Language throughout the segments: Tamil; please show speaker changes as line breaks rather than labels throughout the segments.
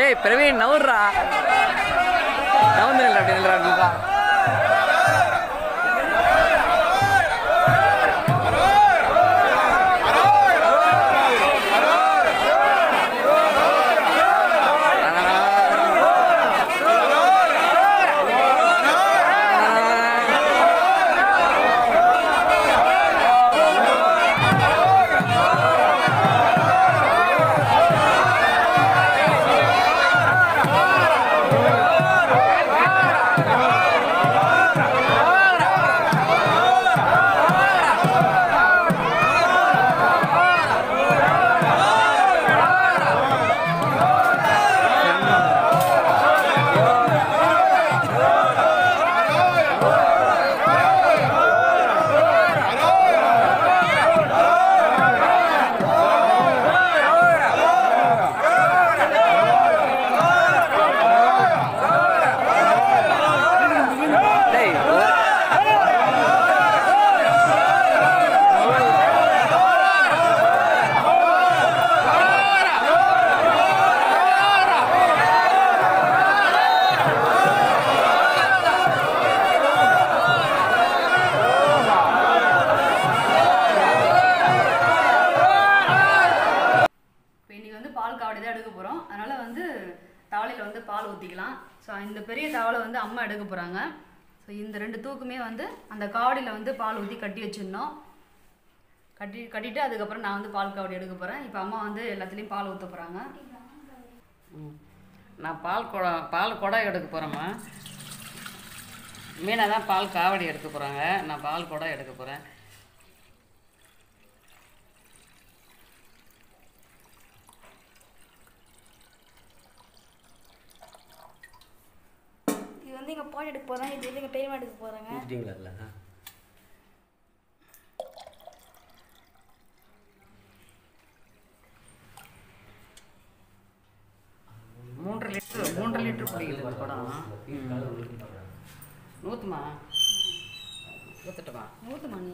டேய் பிரவீன் நவுர்றா நவுந்து நில்றா அப்படி நில்றா நில்றா டேய்
இப்போ இன்றைக்கி வந்து பால் காவடி தான் எடுக்க போகிறோம் அதனால் வந்து தவளையில் வந்து பால் ஊற்றிக்கலாம் ஸோ இந்த பெரிய தவளை வந்து அம்மா எடுக்க போகிறாங்க ஸோ இந்த ரெண்டு தூக்குமே வந்து அந்த காவடியில் வந்து பால் ஊற்றி கட்டி வச்சிடணும் கட்டி கட்டிட்டு அதுக்கப்புறம் நான் வந்து பால் காவடி எடுக்க போகிறேன் இப்போ அம்மா வந்து எல்லாத்துலேயும் பால் ஊற்ற போகிறாங்க
நான் பால் குடம் பால் குடம் எடுக்க போகிறேம்மா மீனா தான் பால் காவடி எடுக்க போகிறாங்க நான் பால் குடம் எடுக்க போகிறேன்
இது வந்து எங்கள் பாட்டு எடுக்க போகிறேன் இது வந்து எங்கள் பெரியம்மா எடுக்க போகிறாங்க
ஊற்றிட்டீங்களா
மூன்று லிட்டரு மூன்று லிட்டரு பிடிக்குது இந்த குடம் நூற்றுமா ஊற்றுட்டுமா
ஊற்று மணி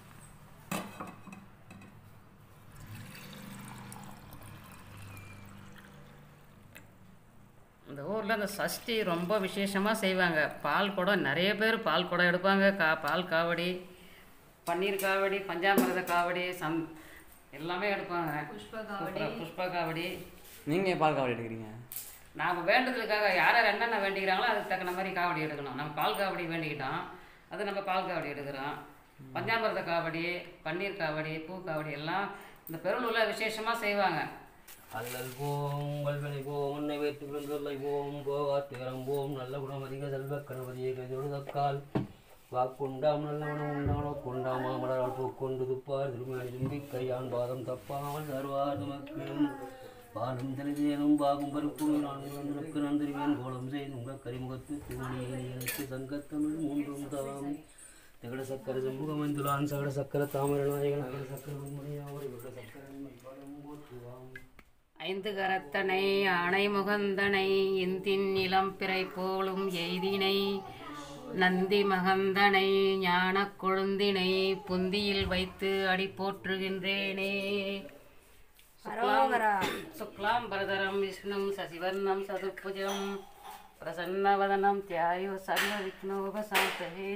இந்த ஊரில் இந்த சஷ்டி ரொம்ப விசேஷமாக செய்வாங்க பால் குடம் நிறைய பேர் பால் குடம் எடுப்பாங்க கா பால் காவடி பன்னீர் காவடி பஞ்சாமிரத காவடி சம் எல்லாமே எடுப்பாங்க
புஷ்ப காவடி
புஷ்ப- புஷ்ப காவடி
நீங்க ஏன் பால் காவடி எடுக்கிறீங்க
நாம் வேண்டுதலுக்காக யார் யார் என்னென்ன வேண்டிக்கிறாங்களோ அதுக்கு தக்கன மாதிரி காவடி எடுக்கணும் நம்ம பால் காவடி வேண்டிக்கிட்டோம் அது நம்ம பால் காவடி எடுக்கிறோம் பஞ்சாமிரத காவடி பன்னீர் காவடி பூ காவடி எல்லாம் இந்த பெருளூரில் விசேஷமாக செய்வாங்க
அல்லல் போம் வல்வனை போம் உன்னை வைத்து விழுந்தொல்லை போம் போவாத்திரம் போம் நல்ல குணம் அதிக செல்வ கணபதியை கைதொடு தக்கால் வாக்குண்டாம் நல்லவனம் உண்டானோ கொண்டாமா மலரால் பூக்கொண்டு துப்பார் திருமணி தும்பி கையான் பாதம் தப்பாமல் தருவார் நமக்கு பாலும் தெளிதேனும் பாகும் பருப்பும் நான் உங்களுக்கு நந்திருவேன் கோலம் செய்து உங்கள் கரிமுகத்து திருமணியை எனக்கு சங்கத்தமிழ் மூன்றும் தவாம் திகட சக்கர செம்புகமந்துலான் சகட சக்கர தாமர நாயகன் அகட சக்கர முன்முனையாவர் இவட சக்கர படம் போற்றுவாம்
ஐந்து கரத்தனை அணை முகந்தனை இந்தின் இளம் பிறை போலும் எய்தினை நந்தி மகந்தனை ஞானக் கொழுந்தினை புந்தியில் வைத்து அடி போற்றுகின்றேனே சுக்லாம் பரதரம் விஷ்ணும் சசிவர்ணம் சதுர்புஜம் பிரசன்னவதனம் தியாயோ சர்வ விக்னோபசாந்தே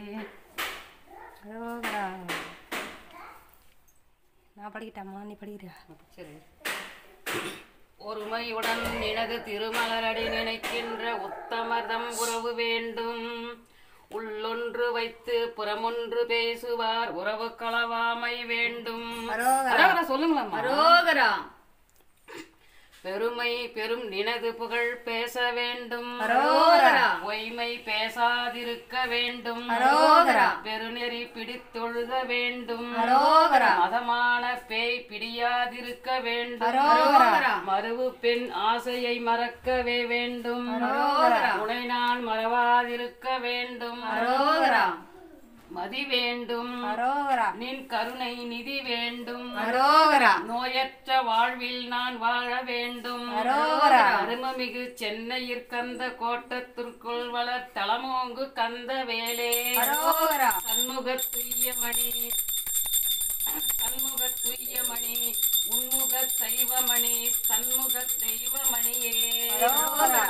நான் படிக்கிட்டாமா நீ படிக்கிறியா
சரி ஒருமையுடன் நினது திருமலரடி நினைக்கின்ற உத்தமர்தம் உறவு வேண்டும் உள்ளொன்று வைத்து புறமொன்று பேசுவார் உறவு களவாமை வேண்டும் அரோகரா சொல்லுங்களம்மா
அரோகரா
பெருமை பெரும் நினது புகழ் பேச வேண்டும்
அரோகரா.
பொய்மை பேசாதிருக்க வேண்டும்
அரோகரா.
பெருநெறி பிடித்தொழுக வேண்டும்
அரோகரா.
மதமான பேய் பிடியாதிருக்க வேண்டும்
அரோகரா.
மறுவு பெண் ஆசையை மறக்கவே வேண்டும்
அரோகரா.
உனை நான் மறவாதிருக்க வேண்டும்
அரோகரா
மதி வேண்டும்
அரோகரா
நின் கருணை நிதி வேண்டும்
அரோகரா
நோயற்ற வாழ்வில் நான் வாழ வேண்டும்
அரோகரா.
அருமமிகு சென்னையிற் கந்த கோட்டத்திற்குள் வளர் தலமோங்கு கந்த வேலே
அரோகரா
சண்முக துய்யமணி சண்முக துய்யமணி உன்முக சைவமணி தன்முக தெய்வமணியே
அரோகரா.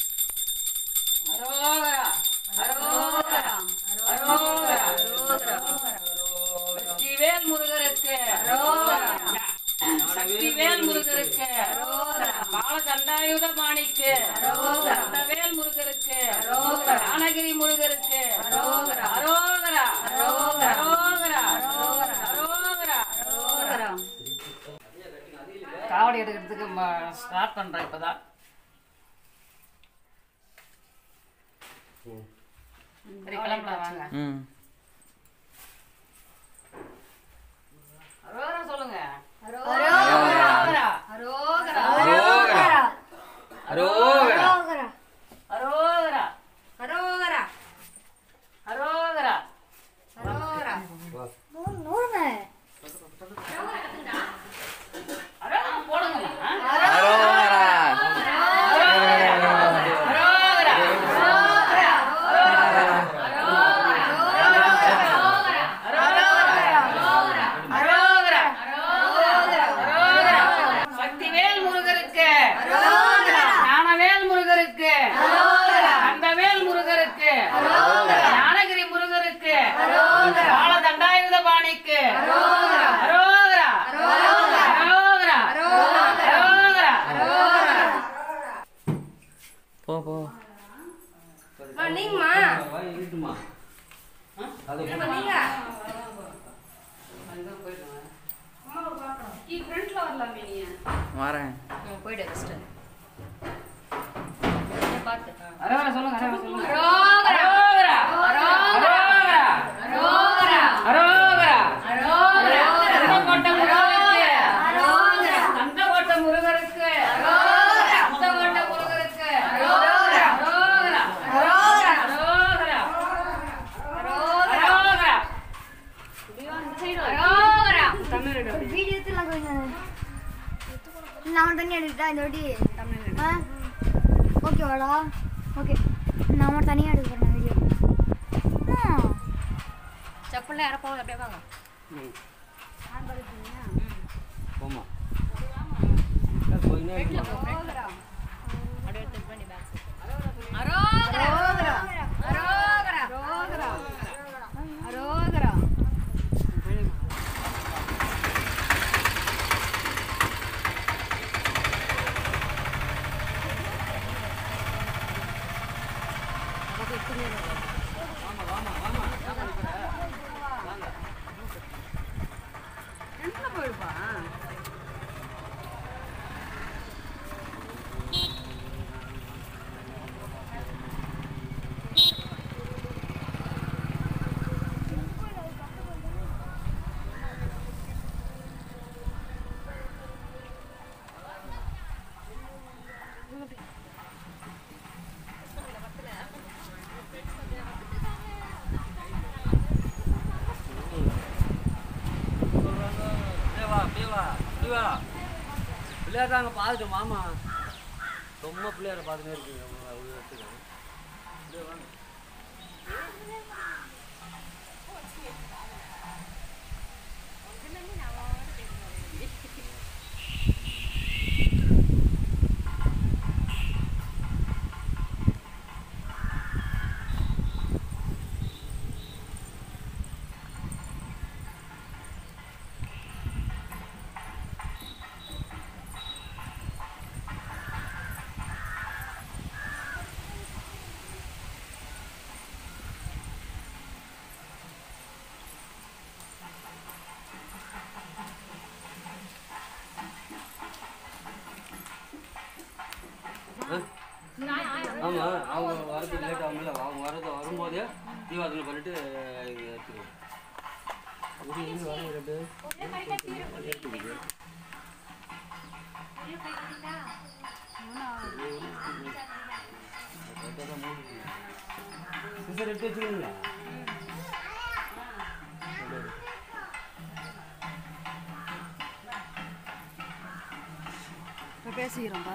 அரோகரா அரோகரா அரோகரா வெற்றிவேல் முருகருக்கு சக்திவேல் முருகருக்கு பாலதண்டாயுத மாணிக்கு தண்டவேல் முருகருக்கு ஞானகிரி முருகருக்கு அரோகரா அரோகரா அரோகரா அரோகரா காவடி எடுக்கிறதுக்கு ஸ்டார்ட் பண்றேன் இப்பதான் சரி கிளம்பலாம் வாங்க
ம்
அரோகரா சொல்லுங்க
அரோகரா.
அரோகரா
அரோகரா.
அரோகரா. அரோகரா.
அரோகரா
அரோகரா.
அரோகரா
அரோகரா.
அரோகரா போடுங்கம்மா
அரோகரா.
அரோகரா அரோகரா அரோகரா சக்திவேல் முருகருக்கு ஞானவேல் முருகருக்கு கந்தவேல் முருகருக்கு ஞானகிரி முருகருக்கு பாலதண்டாயுத பாணிக்கு அரோகரா அரோகரா அரோகரா
போ போ
நீங்கம்மா
வாய் இருக்குமா அது
நீங்க
ஃப்ரண்ட்ல வரலாமே நீ
வரேன்
போயிடு ஃபர்ஸ்ட் பார்த்து
அரோகரா சொல்லுங்க அரோகரா சொல்லுங்க
அரோகரா.
அரோகரா அரோகரா அரோகரா
அரோகரா.
தந்தக்கோட்டை முருகருக்கு
அரோகரா.
தந்தக்கோட்டை முருகருக்கு
அரோகரா.
தந்தக்கோட்டை முருகருக்கு
அரோகரா.
அரோகரா
அரோகரா.
அரோகரா
அரோகரா.
அரோகரா
அரோகரா.
வீடியோ எடுத்துலாம் கொஞ்சம் நான் தண்ணி எடுத்துட்டா இந்த வாட்டி ஆ ஓகேவாடா ஓகே நான் மட்டும் தனியாக எடுக்க போகிறேன் வீடியோ
செப்பல்ல யாரோ போகுது அப்படியே வாங்க
போமா போயினே இருக்குமா
அரோகரா. அரோகரா. அரோகரா. அரோகரா. எங்க போயிடுப்பா
அப்படியே வா அப்படியே வா அப்படியே வா பிள்ளையார் தாங்க பார்த்துட்டு மாமா ரொம்ப பிள்ளையாரை பார்த்துனே இருக்கீங்க அவ்வளோ இடத்துக்கு அப்படியே வாங்க ஆமா அவங்க வரதுக்கு லேட் ஆகும்ல அவங்க வரது வரும்போதே தீபாவளி பண்ணிட்டு இங்க எடுத்துக்கோ இது எங்க வர ரெண்டு சிசர் எடுத்து வச்சுக்கோங்களா
இப்போ பேசிக்கிறோம்ப்பா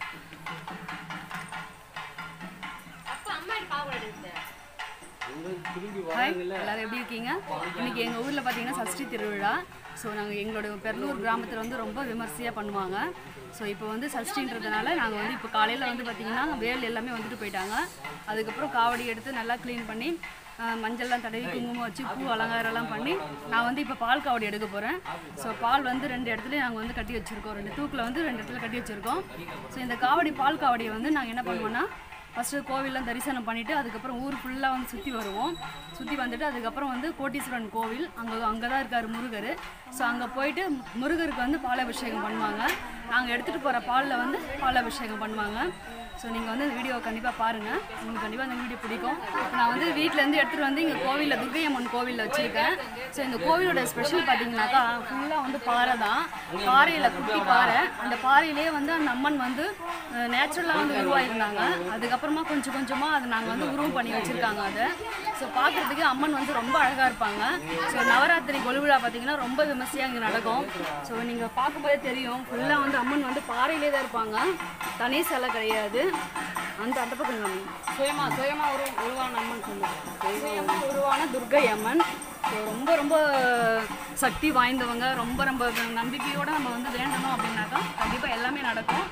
எங்க
ஹாய் எல்லாரும் எப்படி இருக்கீங்க இன்னைக்கு எங்கள் ஊரில் பார்த்தீங்கன்னா சஷ்டி திருவிழா ஸோ நாங்கள் எங்களோட பெரலூர் கிராமத்தில் வந்து ரொம்ப விமர்சையாக பண்ணுவாங்க ஸோ இப்போ வந்து சஷ்டின்றதுனால நாங்கள் வந்து இப்போ காலையில் வந்து பார்த்தீங்கன்னா வேல் எல்லாமே வந்துட்டு போயிட்டாங்க அதுக்கப்புறம் காவடி எடுத்து நல்லா க்ளீன் பண்ணி ஆஹ், மஞ்சள்லாம் தடவி குங்குமம் வச்சு பூ அலங்காரம்லாம் பண்ணி நான் வந்து இப்போ பால் காவடி எடுக்க போகிறேன் ஸோ பால் வந்து ரெண்டு இடத்துல நாங்கள் வந்து கட்டி வச்சுருக்கோம் ரெண்டு தூக்கில் வந்து ரெண்டு இடத்துல கட்டி வச்சுருக்கோம் ஸோ இந்த காவடி பால் காவடியை வந்து நாங்கள் என்ன பண்ணுவோம்னா ஃபஸ்ட்டு கோவில்லாம் தரிசனம் பண்ணிவிட்டு அதுக்கப்புறம் ஊர் ஃபுல்லாக வந்து சுற்றி வருவோம் சுற்றி வந்துட்டு அதுக்கப்புறம் வந்து கோட்டீஸ்வரன் கோவில் அங்கே அங்கே தான் இருக்கார் முருகர் ஸோ அங்கே போயிட்டு முருகருக்கு வந்து பாலாபிஷேகம் பண்ணுவாங்க நாங்கள் எடுத்துகிட்டு போகிற பாலில் வந்து பாலாபிஷேகம் பண்ணுவாங்க ஸோ நீங்கள் வந்து இந்த வீடியோவை கண்டிப்பாக பாருங்கள் உங்களுக்கு கண்டிப்பாக இந்த வீடியோ பிடிக்கும் இப்போ நான் வந்து வீட்டிலேருந்து எடுத்துகிட்டு வந்து இங்கே கோவிலில் துர்க்கை அம்மன் கோவிலில் வச்சுருக்கேன் ஸோ இந்த கோவிலோட ஸ்பெஷல் பார்த்தீங்கன்னாக்கா ஃபுல்லாக வந்து பாறை தான் பாறையில் குட்டி பாறை அந்த பாறையிலே வந்து அந்த அம்மன் வந்து நேச்சுரலாக வந்து உருவாயிருந்தாங்க அதுக்கப்புறமா கொஞ்சம் கொஞ்சமாக அதை நாங்கள் வந்து உருவம் பண்ணி வச்சுருக்காங்க அதை ஸோ பார்க்குறதுக்கு அம்மன் வந்து ரொம்ப அழகாக இருப்பாங்க ஸோ நவராத்திரி கொலுவிழா பார்த்தீங்கன்னா ரொம்ப விமர்சையாக இங்கே நடக்கும் ஸோ நீங்கள் பார்க்கும்போதே தெரியும் ஃபுல்லாக வந்து அம்மன் வந்து பாறையிலே தான் இருப்பாங்க தனி சிலை கிடையாது அந்த அந்த பக்கம் காமி.
சுயமா சுயமா ஒரு உருவான அம்மன் சொல்லுவாங்க
சுயமா உருவான துர்கை அம்மன் ஸோ ரொம்ப ரொம்ப சக்தி வாய்ந்தவங்க ரொம்ப ரொம்ப நம்பிக்கையோட நம்ம வந்து வேண்டணும் அப்படின்னாக்கா கண்டிப்பாக எல்லாமே நடக்கும்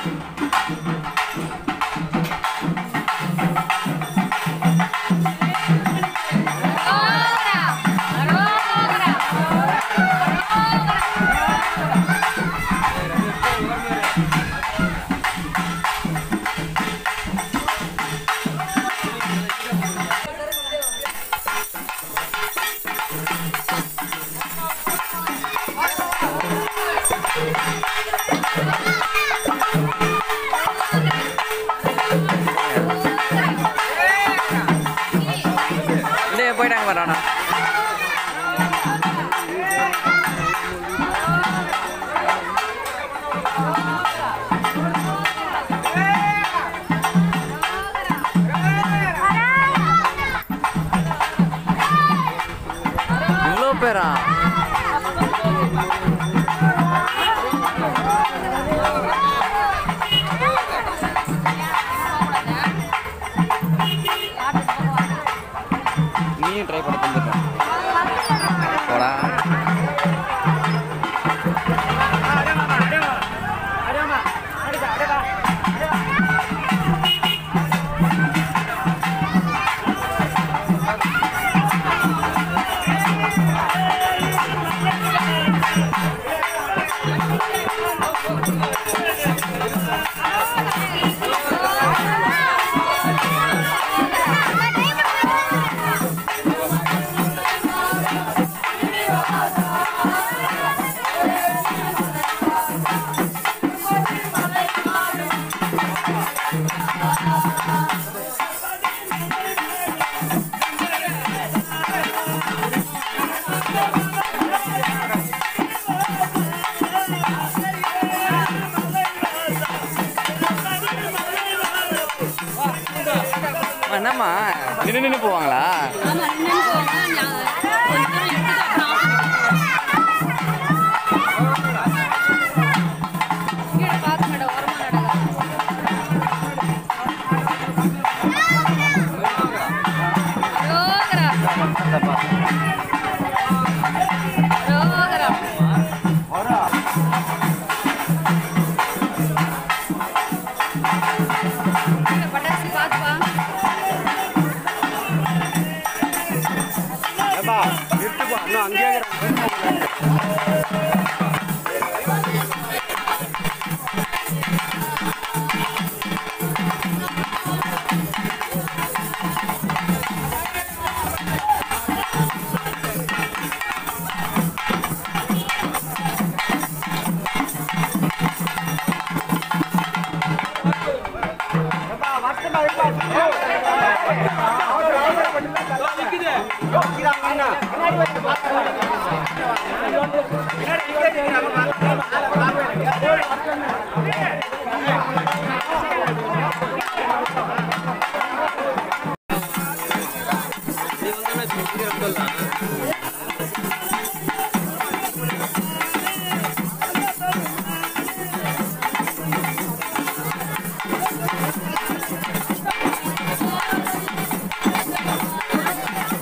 இல்லையே போயிட்டாங்க வரானா இவ்வளோ பேரா நீயும் ட்ரை பண்ண தந்துடுறேன் போடா அம்மா, என்னம்மா நின்று நின்று போவாங்களா
பட்டாசு பார்த்துப்பா
ஆ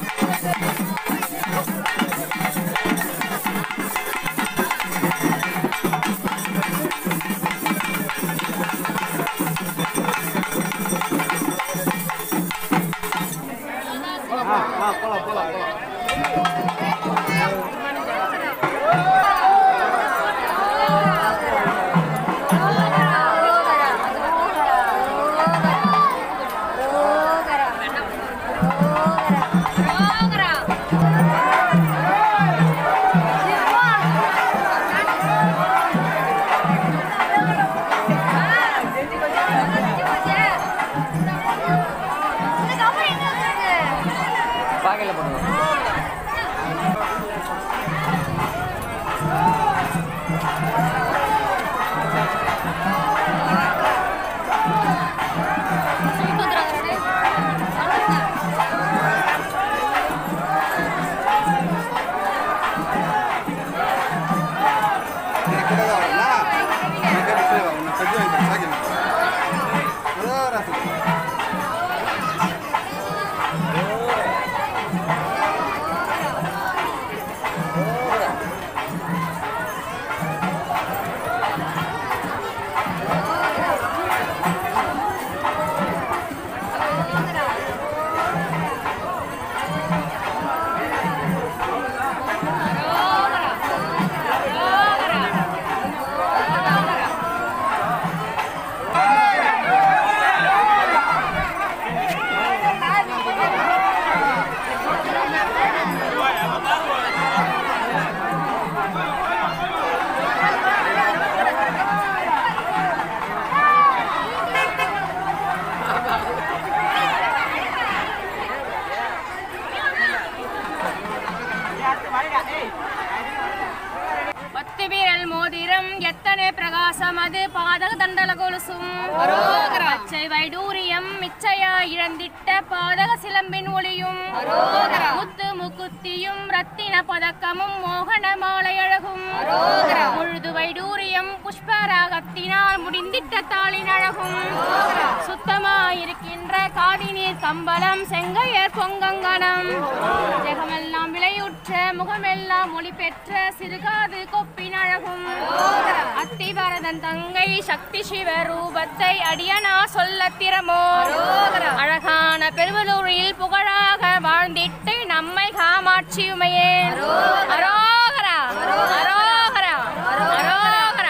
பத்து விரல் மோதிரம் எத்தனை பிரகாசம் அது பாதக தண்டல கொலுசும் பச்சை வைடூரியம் மிச்சையா இழந்திட்ட பாதக சிலம்பின் ஒளியும் முத்து முக்குத்தியும் ரத்தின பதக்கமும் மோகன மாலை அழகும் முழுது வைடூரியம் புஷ்பராகத்தினால் முடிந்திட்ட தாளின் அழகும் சுத்தமாயிருக்கின்ற காதிநீர் கம்பளம் செங்கையர் பொங்கங்கனம் ஜெகமெல்லாம் விளையுற்ற முகமெல்லாம் ஒளி பெற்ற சிறுகாது கொப்பின் அழகும் அத்திவரதன் தங்கை சக்தி சிவ ரூபத்தை அடியனா சொல்ல திறமோ அழகான பெருவலூரில் புகழாக வாழ்ந்திட்டு நம்மை காமாட்சியுமையே அரோகரா அரோகரா அரோகரா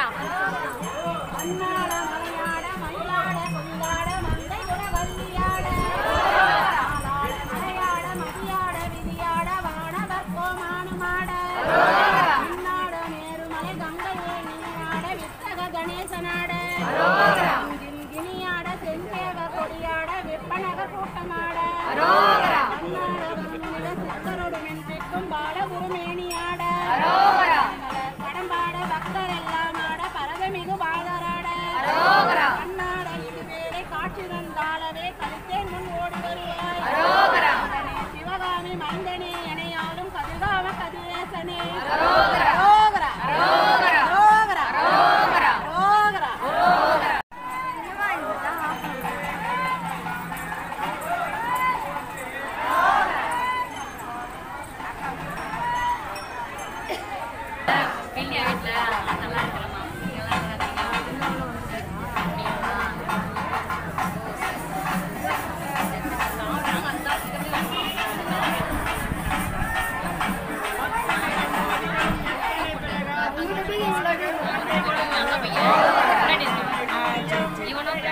படம்பாட பக்தர் எல்லாம் ஆட பரதமிகு பாதராட கண்ணாட இடுவேலை காட்சி தந்தாளவே கருத்தேன் முன் ஓடி வருவாய் உடனே சிவகாமி மைந்தனே எனையாளும் கதிர்காம கதிரேசனே அரோகரா அரோகரா அரோகரா அரோகரா
பிள்ளைய வீட்டுல நல்லா இருக்கலாமா நீங்களாம் இருக்கிறீங்க இவனும்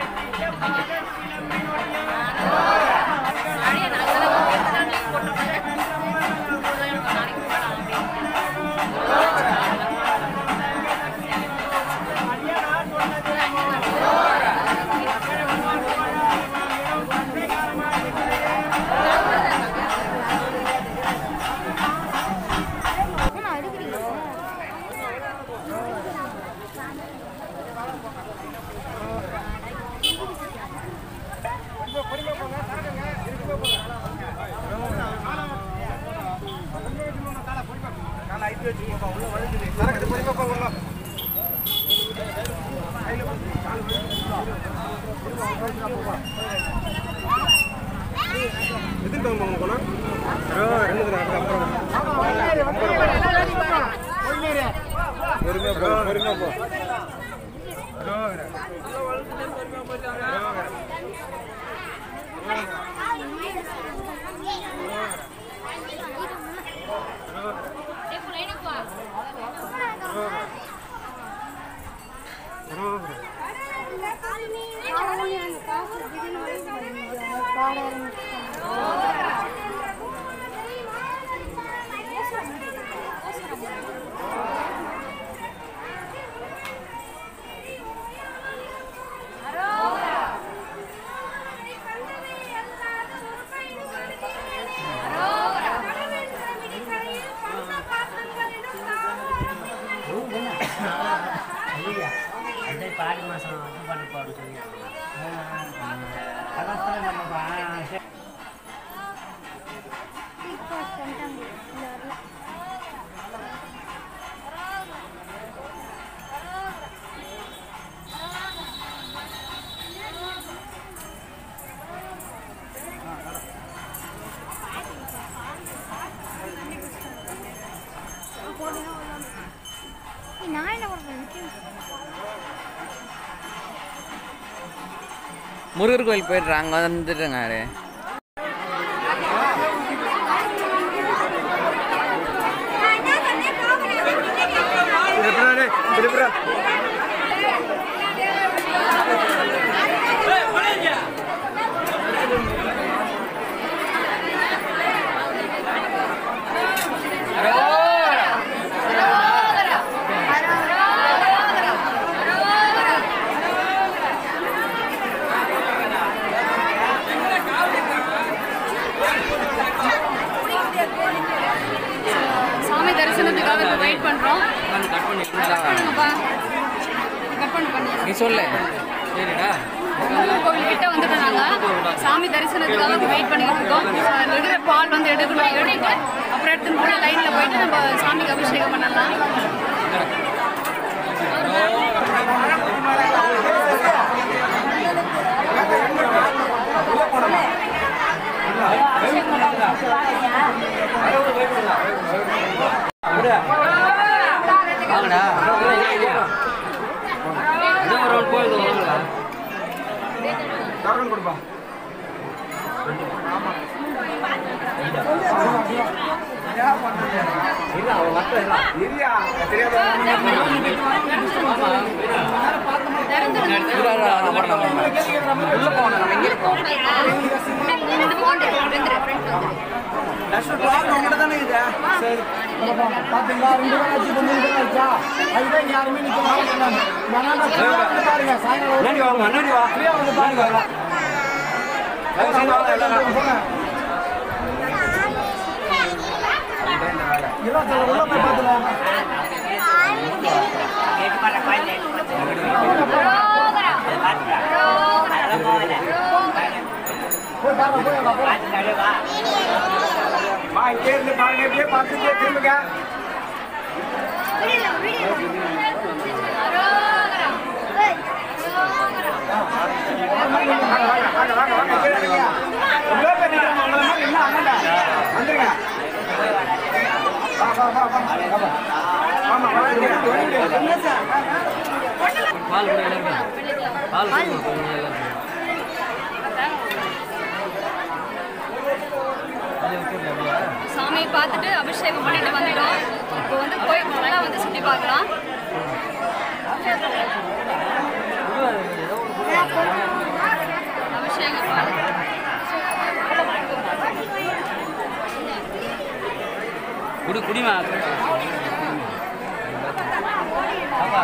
பாடி மாதம் இது பண்ணி பாடு சொன்னாங்க அதான் நம்ம பா-
நான் என்ன பண்ணுறேன்
முருகர் கோயில் போயிடுறேன் அங்கே வந்துட்டுங்க
அரோகரா
அதுக்காக இப்போ வெயிட் பண்ணுறோம்
கட் பண்ணி
பண்ணுங்கப்பா கட் பண்ணு பண்ணி
நீ சொல்லு
சரிடா
கோவில் கிட்ட வந்துட்டு நாங்க சாமி தரிசனத்துக்காக வெயிட் பண்ணிட்டு இருக்கோம் So, அதுல இருக்கிற பால் வந்து எடுக்கணும் எடுத்து அப்புறம் எடுத்துன்னு போய் லைன்ல போயிட்டு நம்ம சாமிக்கு அபிஷேகம் பண்ணலாம்
வாங்கடா இன்னும் ஒரு ரவுண்ட் போயிட்டு வாங்கடா
உள்ள போகணும் நம்ம இங்கே இருக்கோம்
ரெண்டு போன் ரெண்டு ஃப்ரெண்ட்ஸ் வந்து
முன்னாடி வாங்க முன்னாடி வா முன்னாடி வாங்க
கேட்டு பாரு கோயில் அதெல்லாம் போகல பார்த்துட்டாலே வா
பால் கூட எல்லாருக்கும் பால் கொடுங்க கொஞ்சம் எல்லாருக்கும் அதை வச்சுருக்கேன் அப்படியா
சாமியை பார்த்துட்டு அபிஷேகம் பண்ணிட்டு வந்துட்டோம் இப்போ வந்து கோயில் ஃபுல்லாக வந்து சுற்றி பார்க்கலாம் அபிஷேகம் பாருங்க
குடி குடிமா பாப்பா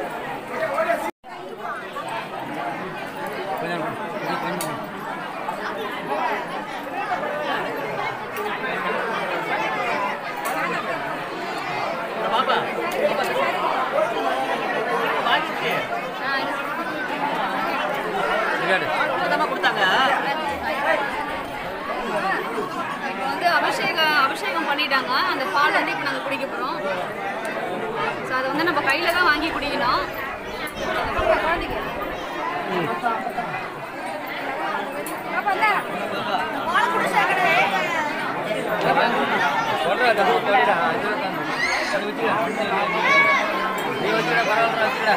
கொஞ்சம் கொஞ்சம் கொஞ்சம் பாப்பா கொடுத்தாங்க
இப்போ வந்து அபிஷேகம் அபிஷேகம் பண்ணிட்டாங்க அந்த பால் வந்து இப்போ நாங்கள் குடிக்க போகிறோம் ஸோ அதை வந்து நம்ம கையில் தான் வாங்கி குடிக்கணும் குழந்தைக்கு
சொல்கிறேன் டபுள் போயிடா இது அது வச்சுடா நீ வச்சுடா பரவாயில்ல வச்சுடா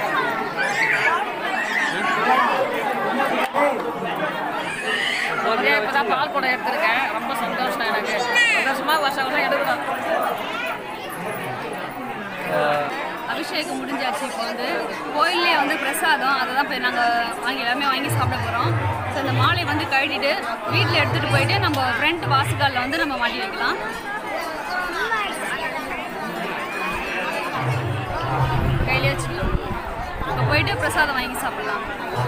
ஒரே இப்போ தான் பால் குடம் எடுத்திருக்கேன் ரொம்ப சந்தோஷம் எனக்கு சந்தோஷமா வருஷம் வருஷம் எடுக்கணும்
அபிஷேகம் முடிஞ்சாச்சு இப்போ வந்து கோயிலே வந்து பிரசாதம் அதை தான் போய் நாங்கள் வாங்கி எல்லாமே வாங்கி சாப்பிட போகிறோம் ஸோ இந்த மாலை வந்து கழட்டிட்டு வீட்டில் எடுத்துகிட்டு போயிட்டு நம்ம ஃப்ரண்ட் வாசக்காலில் வந்து நம்ம மாட்டி வைக்கலாம் கையிலே வச்சுக்கலாம் இப்போ போயிட்டு பிரசாதம் வாங்கி சாப்பிடலாம்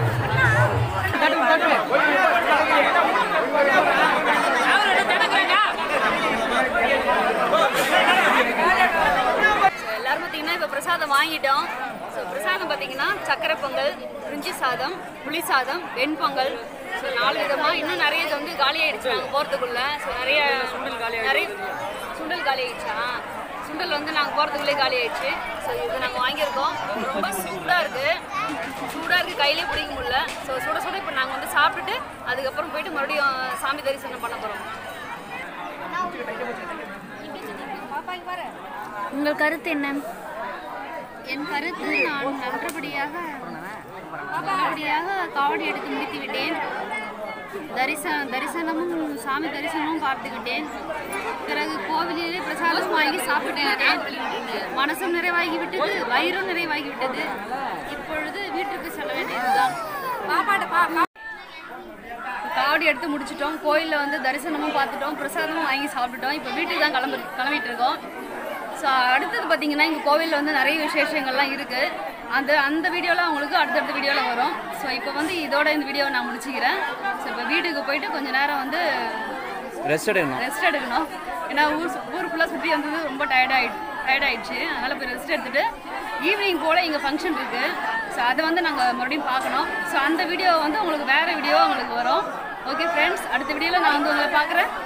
ஸோ எல்லாரும் பார்த்தீங்கன்னா இப்போ பிரசாதம் வாங்கிட்டோம் ஸோ பிரசாதம் பார்த்தீங்கன்னா சக்கரை பொங்கல் பிரிஞ்சி சாதம் புளி சாதம் வெண்பொங்கல் ஸோ நாலு விதமாக இன்னும் நிறைய இது வந்து காலி ஆயிடுச்சு நாங்கள் போகிறதுக்குள்ள ஸோ நிறைய சுண்டல் காலி நிறைய சுண்டல் காலி ஆயிடுச்சா சுண்டல் வந்து நாங்கள் போகிறதுக்குள்ளே காலி ஆயிடுச்சு ஸோ இது நாங்கள் வாங்கியிருக்கோம் ரொம்ப சூடாக இருக்குது சூடாக இருக்குது கையிலே பிடிக்க முடியல ஸோ சுட சுட இப்போ நாங்கள் வந்து சாப்பிட்டுட்டு அதுக்கப்புறம் போயிட்டு மறுபடியும் சாமி தரிசனம் பண்ண போகிறோம்
உங்கள் கருத்து என்ன
என் கருத்து நான் நல்லபடியாக நல்லபடியாக காவடி எடுத்து முடித்து விட்டேன் தரிசன தரிசனமும் சாமி தரிசனமும் பார்த்துக்கிட்டேன் பிறகு கோவிலிலே பிரசாதம் வாங்கி சாப்பிட்டு விட்டேன் மனசும் நிறைவாகி விட்டது வயிறும் நிறைவாகி விட்டது இப்பொழுது வீட்டுக்கு செல்ல வேண்டியதுதான் காவடி எடுத்து முடிச்சிட்டோம் கோயிலில் வந்து தரிசனமும் பார்த்துட்டோம் பிரசாதமும் வாங்கி சாப்பிட்டுட்டோம் இப்போ வீட்டுக்கு தான் கிளம்பு கிளம்பிட்டு இருக்கோம் ஸோ அடுத்தது பார்த்தீங்கன்னா இங்கே கோவிலில் வந்து நிறைய விசேஷங்கள்லாம் இருக்குது அந்த அந்த வீடியோலாம் உங்களுக்கு அடுத்தடுத்த வீடியோவில் வரும் ஸோ இப்போ வந்து இதோட இந்த வீடியோவை நான் முடிச்சுக்கிறேன் ஸோ இப்போ வீட்டுக்கு போயிட்டு கொஞ்ச நேரம் வந்து
ரெஸ்ட் எடுக்கணும்
ரெஸ்ட் எடுக்கணும் ஏன்னா ஊர் சு- ஊர் ஃபுல்லாக சுற்றி வந்தது ரொம்ப டயர்டாகிடுச்சு டயர்ட் ஆயிடுச்சு அதனால் போய் ரெஸ்ட் எடுத்துட்டு ஈவினிங் போல் இங்கே ஃபங்க்ஷன் இருக்குது ஸோ அதை வந்து நாங்கள் மறுபடியும் பார்க்கணும் ஸோ அந்த வீடியோ வந்து உங்களுக்கு வேறு வீடியோ உங்களுக்கு வரும் ஓகே ஃப்ரெண்ட்ஸ் அடுத்த வீடியோவில் நான் வந்து உங்களை பார்க்குறேன்